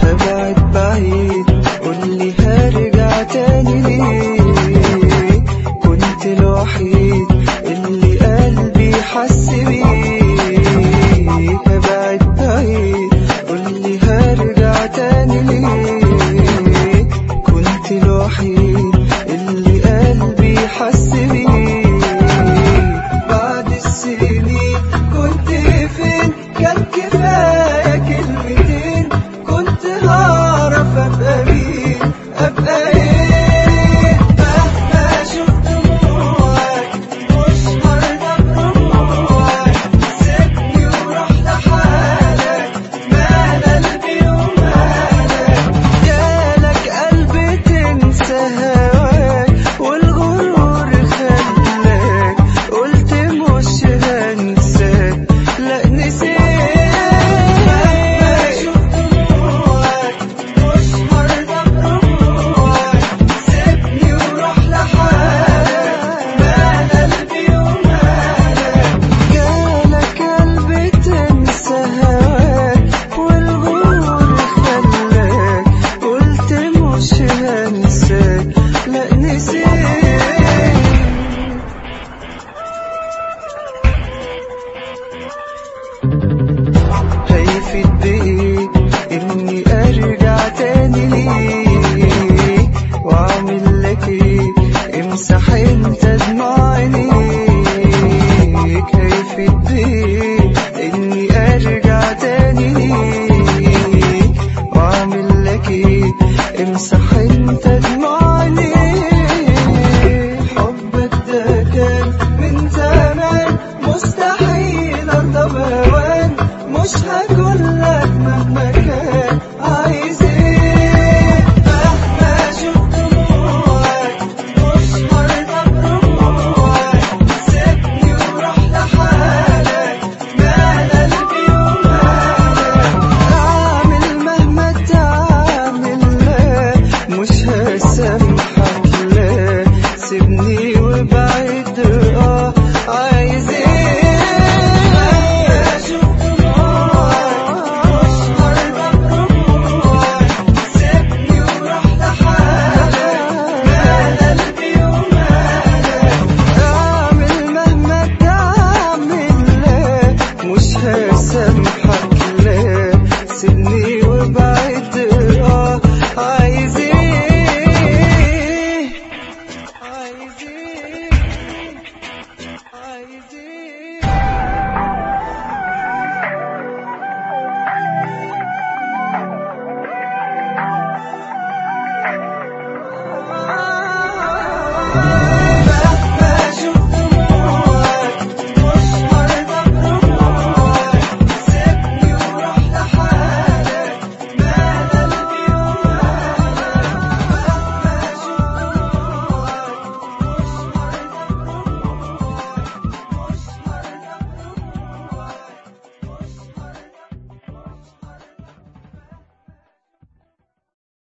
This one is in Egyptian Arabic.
هبعد بعيد قولي هرجع تاني ليه كنت الوحيد اللي قلبي حس بيه هبعد بعيد قولي هرجع تاني ليه كنت الوحيد اللي قلبي حس بيه بعد السنين كنت فين كان كفاية كلمتين كنت هعرف ابقى مين ابقى ايه مهما شفت دموعك مش هرضى برجوعك سيبني وروح لحالك مال قلبي ومالك جالك قلبي تنسى هواك والغرور خلاك قلت مش هنساك لا نسيت مهما شفت دموعك مش هرضى برجوعك سيبني وروح لحالك مال قلبي ومالك جالك قلبي تنسى هواك والغرور خلاك قلت مش هنساك لا نسيت هيفيد بإيه إني أرجع تاني ليه وأعمل لك إيه امسح أنت